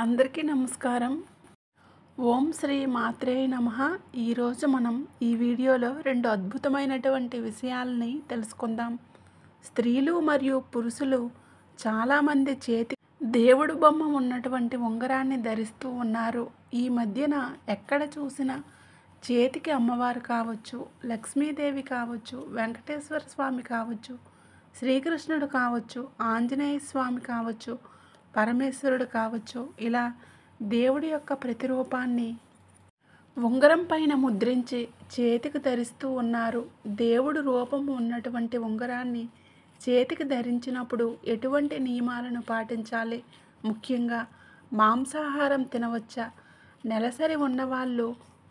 అందరికీ నమస్కారం ఓం శ్రీ మాత్రే నమ ఈరోజు మనం ఈ వీడియోలో రెండు అద్భుతమైనటువంటి విషయాలని తెలుసుకుందాం స్త్రీలు మరియు పురుషులు చాలామంది చేతి దేవుడు బొమ్మ ఉన్నటువంటి ఉంగరాన్ని ధరిస్తూ ఉన్నారు ఈ మధ్యన ఎక్కడ చూసినా చేతికి అమ్మవారు కావచ్చు లక్ష్మీదేవి కావచ్చు వెంకటేశ్వర స్వామి కావచ్చు శ్రీకృష్ణుడు కావచ్చు ఆంజనేయ స్వామి కావచ్చు పరమేశ్వరుడు కావచ్చు ఇలా దేవుడి యొక్క ప్రతిరూపాన్ని ఉంగరం పైన ముద్రించి చేతికి ధరిస్తూ ఉన్నారు దేవుడు రూపం ఉన్నటువంటి ఉంగరాన్ని చేతికి ధరించినప్పుడు ఎటువంటి నియమాలను పాటించాలి ముఖ్యంగా మాంసాహారం తినవచ్చా నెలసరి ఉన్నవాళ్ళు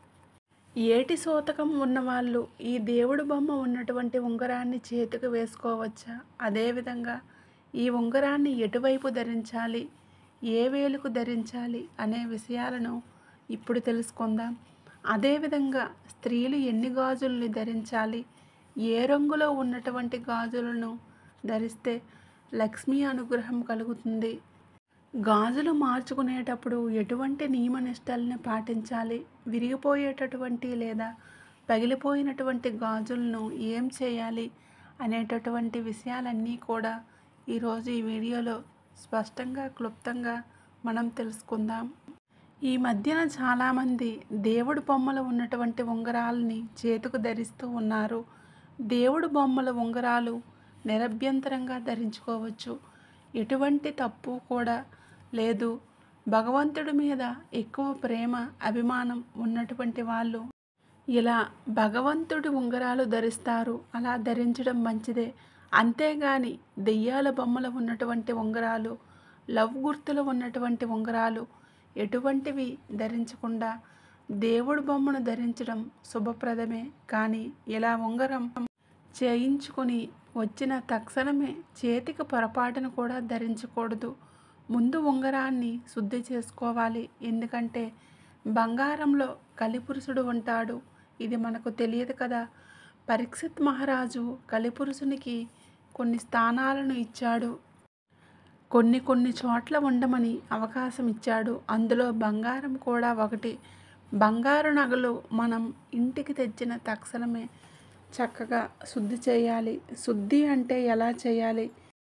ఏటి సూతకం ఉన్నవాళ్ళు ఈ దేవుడు బొమ్మ ఉన్నటువంటి ఉంగరాన్ని చేతికి వేసుకోవచ్చా అదేవిధంగా ఈ ఉంగరాన్ని ఎటువైపు ధరించాలి ఏ వేలుకు ధరించాలి అనే విషయాలను ఇప్పుడు తెలుసుకుందాం అదేవిధంగా స్త్రీలు ఎన్ని గాజుల్ని ధరించాలి ఏ రంగులో ఉన్నటువంటి గాజులను ధరిస్తే లక్ష్మీ అనుగ్రహం కలుగుతుంది గాజులు మార్చుకునేటప్పుడు ఎటువంటి నియమ నిష్టల్ని పాటించాలి విరిగిపోయేటటువంటి లేదా పగిలిపోయినటువంటి గాజులను ఏం చేయాలి అనేటటువంటి విషయాలన్నీ కూడా ఈరోజు ఈ వీడియోలో స్పష్టంగా క్లుప్తంగా మనం తెలుసుకుందాం ఈ మధ్యన చాలామంది దేవుడు బొమ్మలు ఉన్నటువంటి ఉంగరాలని చేతుకు ధరిస్తూ ఉన్నారు దేవుడు బొమ్మల ఉంగరాలు నిరభ్యంతరంగా ధరించుకోవచ్చు ఎటువంటి తప్పు కూడా లేదు భగవంతుడి మీద ఎక్కువ ప్రేమ అభిమానం ఉన్నటువంటి వాళ్ళు ఇలా భగవంతుడి ఉంగరాలు ధరిస్తారు అలా ధరించడం మంచిదే అంతేగాని దెయ్యాల బొమ్మలు ఉన్నటువంటి ఉంగరాలు లవ్ గుర్తులు ఉన్నటువంటి ఉంగరాలు ఎటువంటివి ధరించకుండా దేవుడి బొమ్మను ధరించడం శుభప్రదమే కానీ ఇలా ఉంగరం చేయించుకొని వచ్చిన తక్షణమే చేతికి పొరపాటును కూడా ధరించకూడదు ముందు ఉంగరాన్ని శుద్ధి చేసుకోవాలి ఎందుకంటే బంగారంలో కలిపురుషుడు ఉంటాడు ఇది మనకు తెలియదు కదా పరీక్షిత్ మహారాజు కలిపురుషునికి కొన్ని స్థానాలను ఇచ్చాడు కొన్ని కొన్ని చోట్ల ఉండమని అవకాశం ఇచ్చాడు అందులో బంగారం కూడా ఒకటి బంగారు నగలు మనం ఇంటికి తెచ్చిన తక్షణమే చక్కగా శుద్ధి చేయాలి శుద్ధి అంటే ఎలా చేయాలి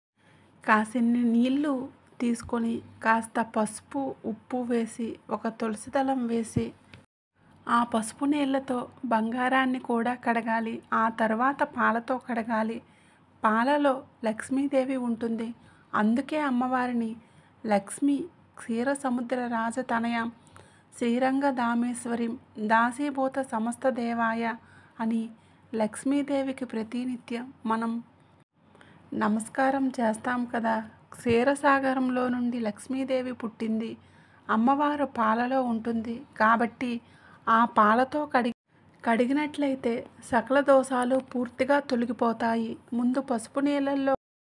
కాసిన్ని నీళ్ళు తీసుకొని కాస్త పసుపు ఉప్పు వేసి ఒక తులసి దళం వేసి ఆ పసుపు నీళ్ళతో బంగారాన్ని కూడా కడగాలి ఆ తర్వాత పాలతో కడగాలి పాలలో లక్ష్మీదేవి ఉంటుంది అందుకే అమ్మవారిని లక్ష్మి క్షీర సముద్ర రాజతనయం శ్రీరంగ దామేశ్వరి దాసీభూత సమస్త దేవాయ అని లక్ష్మీదేవికి ప్రతినిత్యం మనం నమస్కారం చేస్తాం కదా క్షీరసాగరంలో నుండి లక్ష్మీదేవి పుట్టింది అమ్మవారు పాలలో ఉంటుంది కాబట్టి ఆ పాలతో కడిగి కడిగినట్లయితే సకల దోషాలు పూర్తిగా తొలగిపోతాయి ముందు పసుపు నీళ్ళల్లో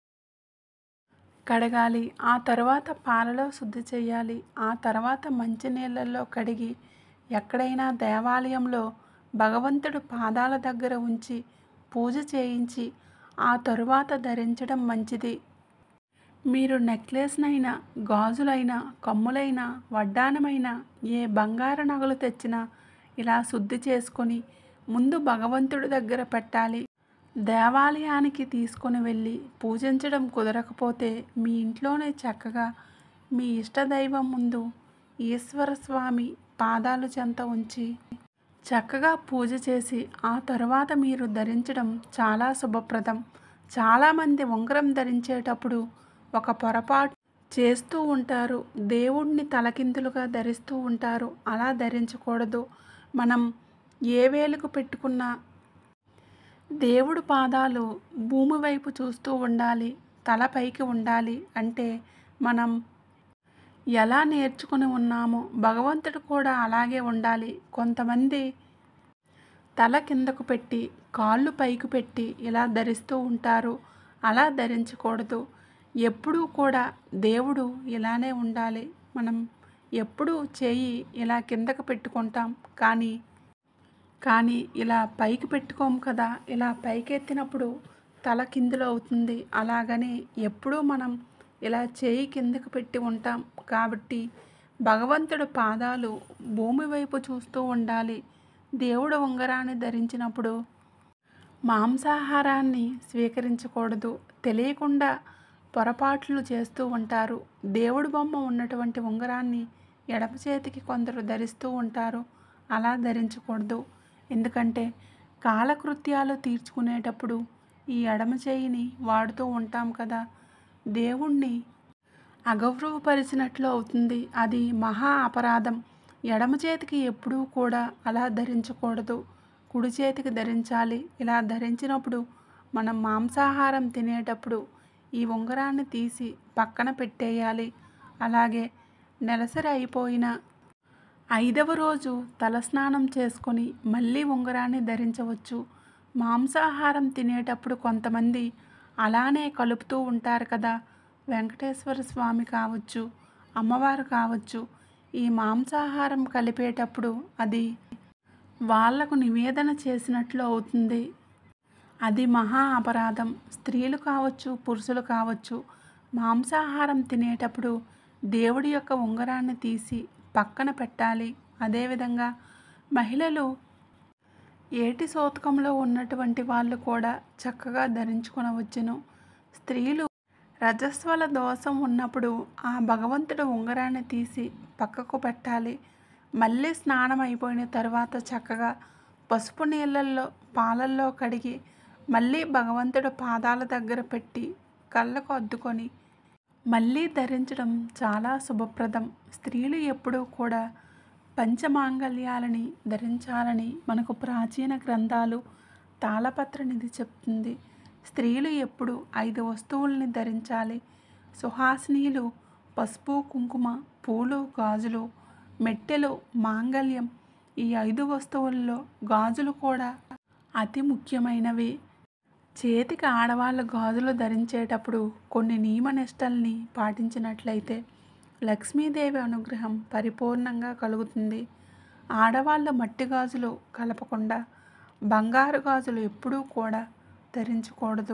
కడగాలి ఆ తర్వాత పాలలో శుద్ధి చేయాలి ఆ తర్వాత మంచి నీళ్ళల్లో కడిగి ఎక్కడైనా దేవాలయంలో భగవంతుడు పాదాల దగ్గర ఉంచి పూజ చేయించి ఆ తరువాత ధరించడం మంచిది మీరు నెక్లెస్నైనా గాజులైనా కమ్ములైనా వడ్డానమైనా ఏ బంగారు నగలు తెచ్చినా ఇలా శుద్ధి చేసుకొని ముందు భగవంతుడి దగ్గర పెట్టాలి దేవాలయానికి తీసుకొని వెళ్ళి పూజించడం కుదరకపోతే మీ ఇంట్లోనే చక్కగా మీ ఇష్టదైవం ముందు ఈశ్వర స్వామి పాదాలు చెంత ఉంచి చక్కగా పూజ చేసి ఆ తర్వాత మీరు ధరించడం చాలా శుభప్రదం చాలామంది ఉంగరం ధరించేటప్పుడు ఒక పొరపాటు చేస్తూ ఉంటారు దేవుణ్ణి తలకిందులుగా ధరిస్తూ ఉంటారు అలా ధరించకూడదు మనం ఏ వేలుకు పెట్టుకున్నా దేవుడు పాదాలు భూమి వైపు చూస్తూ ఉండాలి తల పైకి ఉండాలి అంటే మనం ఎలా నేర్చుకుని ఉన్నామో భగవంతుడు కూడా అలాగే ఉండాలి కొంతమంది తల కిందకు పెట్టి కాళ్ళు పైకి పెట్టి ఇలా ధరిస్తూ ఉంటారు అలా ధరించకూడదు ఎప్పుడూ కూడా దేవుడు ఇలానే ఉండాలి మనం ఎప్పుడూ చేయి ఇలా కిందకు పెట్టుకుంటాం కానీ కానీ ఇలా పైకి పెట్టుకోము కదా ఇలా పైకెత్తినప్పుడు తల కిందులో అవుతుంది అలాగని ఎప్పుడూ మనం ఇలా చేయి కిందకు పెట్టి ఉంటాం కాబట్టి భగవంతుడు పాదాలు భూమి వైపు చూస్తూ ఉండాలి దేవుడు ఉంగరాన్ని ధరించినప్పుడు మాంసాహారాన్ని స్వీకరించకూడదు తెలియకుండా పొరపాట్లు చేస్తూ ఉంటారు దేవుడి బొమ్మ ఉన్నటువంటి ఉంగరాన్ని ఎడమ చేతికి కొందరు ధరిస్తూ ఉంటారు అలా ధరించకూడదు ఎందుకంటే కాలకృత్యాలు తీర్చుకునేటప్పుడు ఈ ఎడమ చేయిని వాడుతూ ఉంటాం కదా దేవుణ్ణి అగౌరవపరిచినట్లు అవుతుంది అది మహా అపరాధం ఎడమ చేతికి ఎప్పుడూ కూడా అలా ధరించకూడదు కుడి చేతికి ధరించాలి ఇలా ధరించినప్పుడు మనం మాంసాహారం తినేటప్పుడు ఈ ఉంగరాన్ని తీసి పక్కన పెట్టేయాలి అలాగే నెలసరి అయిపోయిన ఐదవ రోజు తలస్నానం చేసుకొని మళ్ళీ ఉంగరాన్ని ధరించవచ్చు మాంసాహారం తినేటప్పుడు కొంతమంది అలానే కలుపుతూ ఉంటారు కదా వెంకటేశ్వర స్వామి కావచ్చు అమ్మవారు కావచ్చు ఈ మాంసాహారం కలిపేటప్పుడు అది వాళ్లకు నివేదన చేసినట్లు అవుతుంది అది మహా అపరాధం స్త్రీలు కావచ్చు పురుషులు కావచ్చు మాంసాహారం తినేటప్పుడు దేవుడి యొక్క ఉంగరాన్ని తీసి పక్కన పెట్టాలి అదేవిధంగా మహిళలు ఏటి సోతకంలో ఉన్నటువంటి వాళ్ళు కూడా చక్కగా ధరించుకొనవచ్చును స్త్రీలు రజస్వల దోషం ఉన్నప్పుడు ఆ భగవంతుడు ఉంగరాన్ని తీసి పక్కకు పెట్టాలి మళ్ళీ స్నానం అయిపోయిన తర్వాత చక్కగా పసుపు నీళ్ళల్లో పాలల్లో కడిగి మళ్ళీ భగవంతుడు పాదాల దగ్గర పెట్టి కళ్ళకు అద్దుకొని మళ్ళీ ధరించడం చాలా శుభప్రదం స్త్రీలు ఎప్పుడూ కూడా పంచమాంగళ్యాలని ధరించాలని మనకు ప్రాచీన గ్రంథాలు తాళపత్ర నిధి చెప్తుంది స్త్రీలు ఎప్పుడు ఐదు వస్తువుల్ని ధరించాలి సుహాసినీలు పసుపు కుంకుమ పూలు గాజులు మెట్టెలు మాంగళ్యం ఈ ఐదు వస్తువుల్లో గాజులు కూడా అతి ముఖ్యమైనవి చేతికి ఆడవాళ్ళు గాజులు ధరించేటప్పుడు కొన్ని నియమనిష్టల్ని పాటించినట్లయితే లక్ష్మీదేవి అనుగ్రహం పరిపూర్ణంగా కలుగుతుంది ఆడవాళ్ళు మట్టి గాజులు కలపకుండా బంగారు గాజులు ఎప్పుడూ కూడా ధరించకూడదు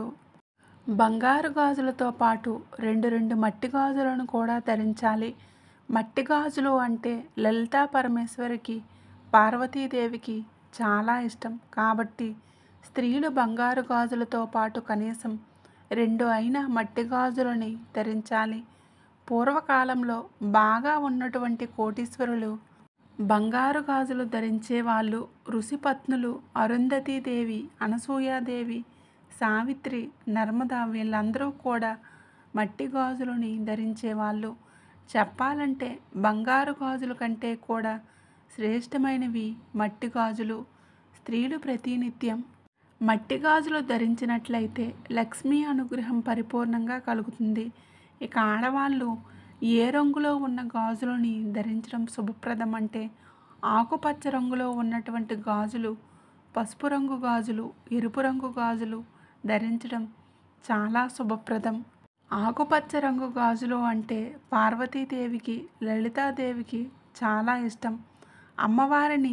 బంగారు గాజులతో పాటు రెండు రెండు మట్టి గాజులను కూడా ధరించాలి మట్టి గాజులు అంటే లలితా పరమేశ్వరికి పార్వతీదేవికి చాలా ఇష్టం కాబట్టి స్త్రీలు బంగారు గాజులతో పాటు కనీసం రెండు అయిన మట్టి గాజులని ధరించాలి పూర్వకాలంలో బాగా ఉన్నటువంటి కోటీశ్వరులు బంగారు గాజులు ధరించే వాళ్ళు ఋషిపత్నులు అరుంధతీదేవి అనసూయాదేవి సావిత్రి నర్మద వీళ్ళందరూ కూడా మట్టి గాజులని ధరించేవాళ్ళు చెప్పాలంటే బంగారు గాజుల కంటే కూడా శ్రేష్టమైనవి మట్టి గాజులు స్త్రీలు ప్రతినిత్యం మట్టి గాజులు ధరించినట్లయితే లక్ష్మీ అనుగ్రహం పరిపూర్ణంగా కలుగుతుంది ఇక ఆడవాళ్ళు ఏ రంగులో ఉన్న గాజులని ధరించడం శుభప్రదం అంటే ఆకుపచ్చ రంగులో ఉన్నటువంటి గాజులు పసుపు రంగు గాజులు ఎరుపు రంగు గాజులు ధరించడం చాలా శుభప్రదం ఆకుపచ్చ రంగు గాజులు అంటే పార్వతీదేవికి లలితాదేవికి చాలా ఇష్టం అమ్మవారిని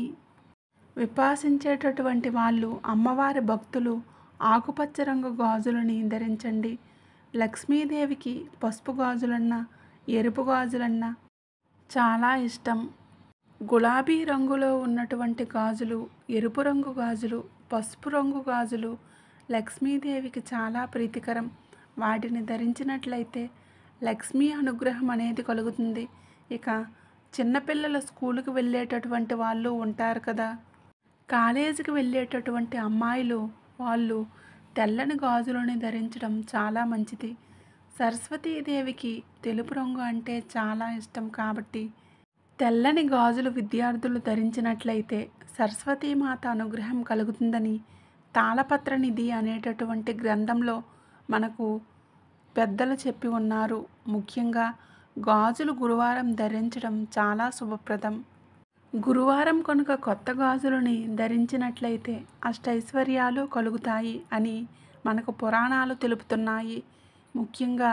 విపాసించేటటువంటి వాళ్ళు అమ్మవారి భక్తులు ఆకుపచ్చ రంగు గాజులని ధరించండి లక్ష్మీదేవికి పసుపు గాజులన్నా ఎరుపు గాజులన్నా చాలా ఇష్టం గులాబీ రంగులో ఉన్నటువంటి గాజులు ఎరుపు రంగు గాజులు పసుపు రంగు గాజులు లక్ష్మీదేవికి చాలా ప్రీతికరం వాటిని ధరించినట్లయితే లక్ష్మీ అనుగ్రహం అనేది కలుగుతుంది ఇక చిన్నపిల్లల స్కూలుకి వెళ్ళేటటువంటి వాళ్ళు ఉంటారు కదా కాలేజీకి వెళ్ళేటటువంటి అమ్మాయిలు వాళ్ళు తెల్లని గాజులని ధరించడం చాలా మంచిది సరస్వతీదేవికి తెలుపు రంగు అంటే చాలా ఇష్టం కాబట్టి తెల్లని గాజులు విద్యార్థులు ధరించినట్లయితే సరస్వతీమాత అనుగ్రహం కలుగుతుందని తాళపత్ర నిధి అనేటటువంటి గ్రంథంలో మనకు పెద్దలు చెప్పి ఉన్నారు ముఖ్యంగా గాజులు గురువారం ధరించడం చాలా శుభప్రదం గురువారం కనుక కొత్త గాజులని ధరించినట్లయితే అష్టైశ్వర్యాలు కలుగుతాయి అని మనకు పురాణాలు తెలుపుతున్నాయి ముఖ్యంగా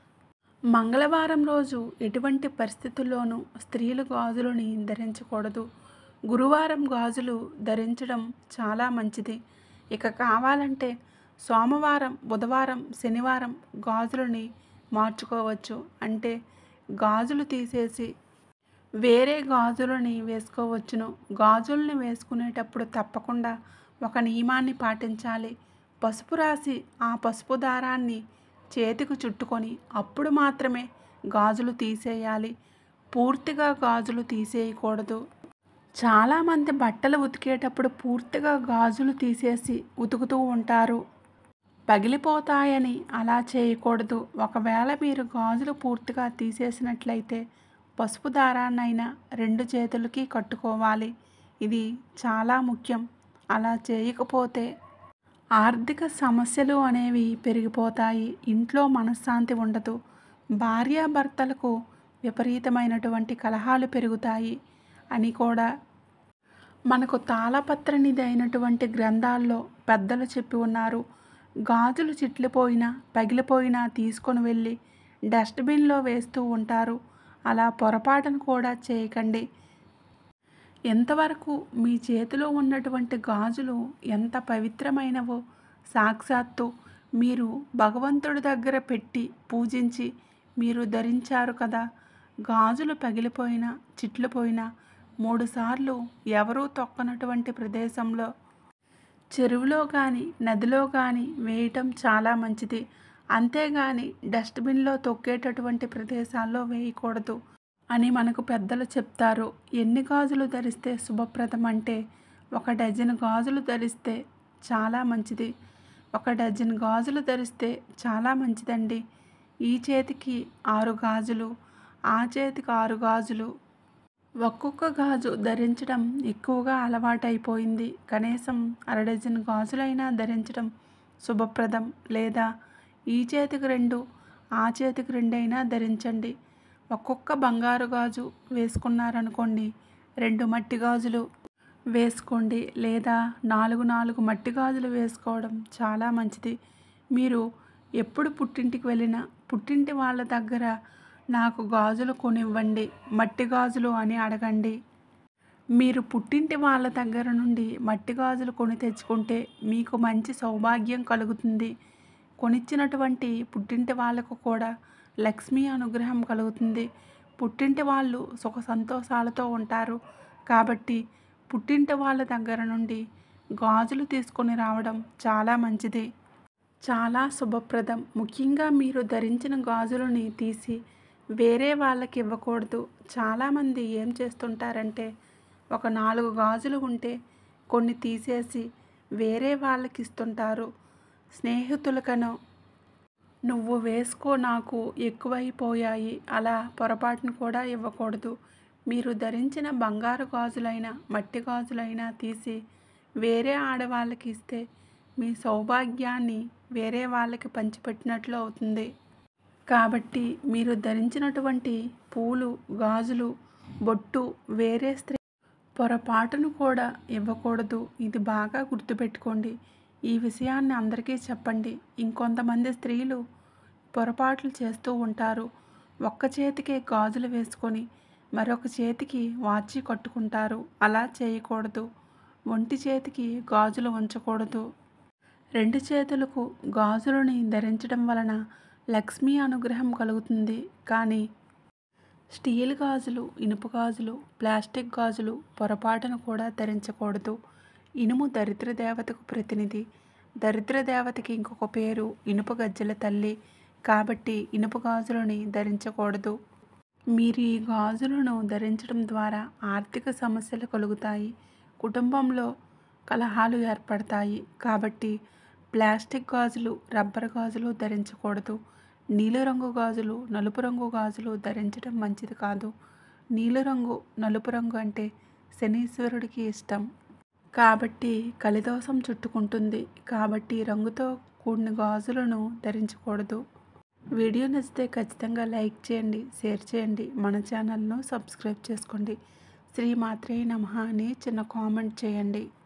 మంగళవారం రోజు ఎటువంటి పరిస్థితుల్లోనూ స్త్రీలు గాజులని ధరించకూడదు గురువారం గాజులు ధరించడం చాలా మంచిది ఇక కావాలంటే సోమవారం బుధవారం శనివారం గాజులని మార్చుకోవచ్చు అంటే గాజులు తీసేసి వేరే గాజులని వేసుకోవచ్చును గాజుల్ని వేసుకునేటప్పుడు తప్పకుండా ఒక నియమాన్ని పాటించాలి పసుపు రాసి ఆ పసుపు దారాన్ని చేతికి చుట్టుకొని అప్పుడు మాత్రమే గాజులు తీసేయాలి పూర్తిగా గాజులు తీసేయకూడదు చాలామంది బట్టలు ఉతికేటప్పుడు పూర్తిగా గాజులు తీసేసి ఉతుకుతూ ఉంటారు పగిలిపోతాయని అలా చేయకూడదు ఒకవేళ మీరు గాజులు పూర్తిగా తీసేసినట్లయితే పసుపు దారాన్నైనా రెండు చేతులకి కట్టుకోవాలి ఇది చాలా ముఖ్యం అలా చేయకపోతే ఆర్థిక సమస్యలు అనేవి పెరిగిపోతాయి ఇంట్లో మనశ్శాంతి ఉండదు భార్యాభర్తలకు విపరీతమైనటువంటి కలహాలు పెరుగుతాయి అని కూడా మనకు తాళపత్రనిధి అయినటువంటి గ్రంథాల్లో పెద్దలు చెప్పి ఉన్నారు గాజులు చిట్లిపోయినా పగిలిపోయినా తీసుకొని వెళ్ళి డస్ట్బిన్లో వేస్తూ ఉంటారు అలా పొరపాటును కూడా చేయకండి ఎంతవరకు మీ చేతిలో ఉన్నటువంటి గాజులు ఎంత పవిత్రమైనవో సాక్షాత్తు మీరు భగవంతుడి దగ్గర పెట్టి పూజించి మీరు ధరించారు కదా గాజులు పగిలిపోయినా చిట్లిపోయినా మూడుసార్లు ఎవరూ తొక్కనటువంటి ప్రదేశంలో చెరువులో కానీ నదిలో కానీ వేయటం చాలా మంచిది అంతేగాని డస్ట్బిన్లో తొక్కేటటువంటి ప్రదేశాల్లో వేయకూడదు అని మనకు పెద్దలు చెప్తారు ఎన్ని గాజులు ధరిస్తే శుభప్రదం అంటే ఒక డజన్ గాజులు ధరిస్తే చాలా మంచిది ఒక డజన్ గాజులు ధరిస్తే చాలా మంచిదండి ఈ చేతికి ఆరు గాజులు ఆ చేతికి ఆరు గాజులు ఒక్కొక్క గాజు ధరించడం ఎక్కువగా అలవాటైపోయింది కనీసం అర డజన్ గాజులైనా ధరించడం శుభప్రదం లేదా ఈ చేతికి రెండు ఆ చేతికి రెండైనా ధరించండి ఒక్కొక్క బంగారు గాజు వేసుకున్నారనుకోండి రెండు మట్టి గాజులు వేసుకోండి లేదా నాలుగు నాలుగు మట్టి గాజులు వేసుకోవడం చాలా మంచిది మీరు ఎప్పుడు పుట్టింటికి వెళ్ళినా పుట్టింటి వాళ్ళ దగ్గర నాకు గాజులు కొనివ్వండి మట్టి గాజులు అని అడగండి మీరు పుట్టింటి వాళ్ళ దగ్గర నుండి మట్టి గాజులు కొని తెచ్చుకుంటే మీకు మంచి సౌభాగ్యం కలుగుతుంది కొనిచ్చినటువంటి పుట్టింటి వాళ్ళకు కూడా లక్ష్మీ అనుగ్రహం కలుగుతుంది పుట్టింటి వాళ్ళు సుఖ సంతోషాలతో ఉంటారు కాబట్టి పుట్టింటి వాళ్ళ దగ్గర నుండి గాజులు తీసుకొని రావడం చాలా మంచిది చాలా శుభప్రదం ముఖ్యంగా మీరు ధరించిన గాజులని తీసి వేరే వాళ్ళకి ఇవ్వకూడదు చాలామంది ఏం చేస్తుంటారంటే ఒక నాలుగు గాజులు ఉంటే కొన్ని తీసేసి వేరే వాళ్ళకి ఇస్తుంటారు స్నేహితులకనో నువ్వు వేసుకో నాకు ఎక్కువైపోయాయి అలా పొరపాటును కూడా ఇవ్వకూడదు మీరు ధరించిన బంగారు గాజులైనా మట్టి గాజులైనా తీసి వేరే ఆడవాళ్ళకి ఇస్తే మీ సౌభాగ్యాన్ని వేరే వాళ్ళకి పంచిపెట్టినట్లు అవుతుంది కాబట్టి మీరు ధరించినటువంటి పూలు గాజులు బొట్టు వేరే స్త్రీ పొరపాటును కూడా ఇవ్వకూడదు ఇది బాగా గుర్తుపెట్టుకోండి ఈ విషయాన్ని అందరికీ చెప్పండి ఇంకొంతమంది స్త్రీలు పొరపాట్లు చేస్తూ ఉంటారు ఒక్క చేతికే గాజులు వేసుకొని మరొక చేతికి వాచి కట్టుకుంటారు అలా చేయకూడదు ఒంటి చేతికి గాజులు ఉంచకూడదు రెండు చేతులకు గాజులని ధరించడం వలన లక్ష్మీ అనుగ్రహం కలుగుతుంది కానీ స్టీల్ గాజులు ఇనుప గాజులు ప్లాస్టిక్ గాజులు పొరపాటును కూడా ధరించకూడదు ఇనుము దరిద్ర దేవతకు ప్రతినిధి దరిద్ర దేవతకి ఇంకొక పేరు ఇనుప గజ్జల తల్లి కాబట్టి ఇనుప గాజులని ధరించకూడదు మీరు ఈ గాజులను ధరించడం ద్వారా ఆర్థిక సమస్యలు కలుగుతాయి కుటుంబంలో కలహాలు ఏర్పడతాయి కాబట్టి ప్లాస్టిక్ గాజులు రబ్బర్ గాజులు ధరించకూడదు నీలిరంగు గాజులు నలుపు రంగు గాజులు ధరించడం మంచిది కాదు నీలిరంగు నలుపు రంగు అంటే శనీశ్వరుడికి ఇష్టం కాబట్టి కలిదోషం చుట్టుకుంటుంది కాబట్టి రంగుతో కూడిన గాజులను ధరించకూడదు వీడియో నచ్చితే ఖచ్చితంగా లైక్ చేయండి షేర్ చేయండి మన ఛానల్ను సబ్స్క్రైబ్ చేసుకోండి శ్రీ మాత్రే నమః అని చిన్న కామెంట్ చేయండి